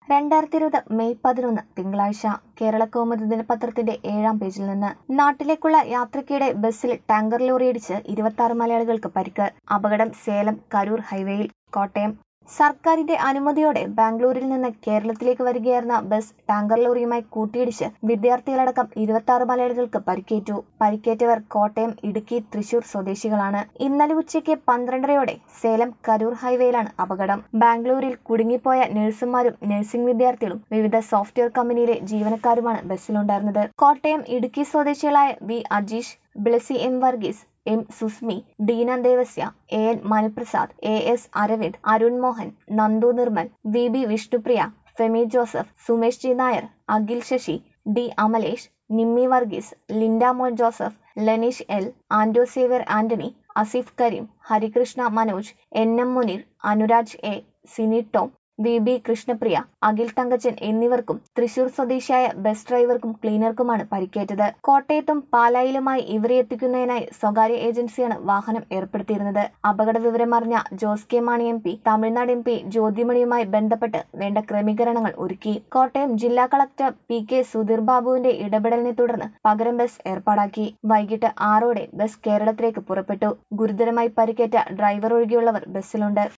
രണ്ടായിരത്തി ഇരുപത് മെയ് പതിനൊന്ന് തിങ്കളാഴ്ച കേരള കൗമുദി ദിനപത്രത്തിന്റെ ഏഴാം പേജിൽ നിന്ന് നാട്ടിലേക്കുള്ള യാത്രയ്ക്കിടെ ബസ്സിൽ ടാങ്കർ ലോറിയിടിച്ച് ഇരുപത്തി മലയാളികൾക്ക് പരിക്ക് അപകടം സേലം കരൂർ ഹൈവേയിൽ കോട്ടയം സർക്കാരിന്റെ അനുമതിയോടെ ബാംഗ്ലൂരിൽ നിന്ന് കേരളത്തിലേക്ക് വരികയായിരുന്ന ബസ് ടാങ്കർ ലോറിയുമായി കൂട്ടിയിടിച്ച് വിദ്യാർത്ഥികളടക്കം ഇരുപത്തി ആറ് മലയാളികൾക്ക് പരിക്കേറ്റു പരിക്കേറ്റവർ കോട്ടയം ഇടുക്കി തൃശൂർ സ്വദേശികളാണ് ഇന്നലെ ഉച്ചയ്ക്ക് പന്ത്രണ്ടരയോടെ സേലം കരൂർ ഹൈവേയിലാണ് അപകടം ബാംഗ്ലൂരിൽ കുടുങ്ങിപ്പോയ നഴ്സുമാരും നഴ്സിംഗ് വിദ്യാർത്ഥികളും വിവിധ സോഫ്റ്റ്വെയർ കമ്പനിയിലെ ജീവനക്കാരുമാണ് ബസ്സിലുണ്ടായിരുന്നത് കോട്ടയം ഇടുക്കി സ്വദേശികളായ V Ajeesh Blessy M Varghese M Susmi Deena Devasya A N Manuprasad A S Aravind Arun Mohan Nandu Nirmal V B Vishnupriya Femi Joseph Sumesh G Nair Akhil Sasi D Amalesh Nimmi Varghese Lindamon Joseph Leneesh L Ando Xavier Antony Asif Kareem Harikrishna Manoj N M Muneer Anuraj A Sini Tom V B Krishnapriya Akhil Thankachan എന്നിവർക്കും തൃശൂർ സ്വദേശിയായ ബസ് ഡ്രൈവർക്കും ക്ലീനർക്കുമാണ് പരിക്കേറ്റത് കോട്ടയത്തും പാലായിലുമായി ഇവരെ എത്തിക്കുന്നതിനായി സ്വകാര്യ ഏജൻസിയാണ് വാഹനം ഏർപ്പെടുത്തിയിരുന്നത് അപകട വിവരമറിഞ്ഞ Jose K Mani M P Tamil Nadu M P ജ്യോതിമണിയുമായി ബന്ധപ്പെട്ട് വേണ്ട ക്രമീകരണങ്ങൾ ഒരുക്കി കോട്ടയം ജില്ലാ കളക്ടർ പി കെ സുധീർ ബാബുവിന്റെ ഇടപെടലിനെ തുടർന്ന് പകരം ബസ് ഏർപ്പാടാക്കി വൈകിട്ട് ആറോടെ ബസ് കേരളത്തിലേക്ക് പുറപ്പെട്ടു ഗുരുതരമായി പരിക്കേറ്റ ഡ്രൈവർ ഒഴികെയുള്ളവർ ബസ്സിലുണ്ട്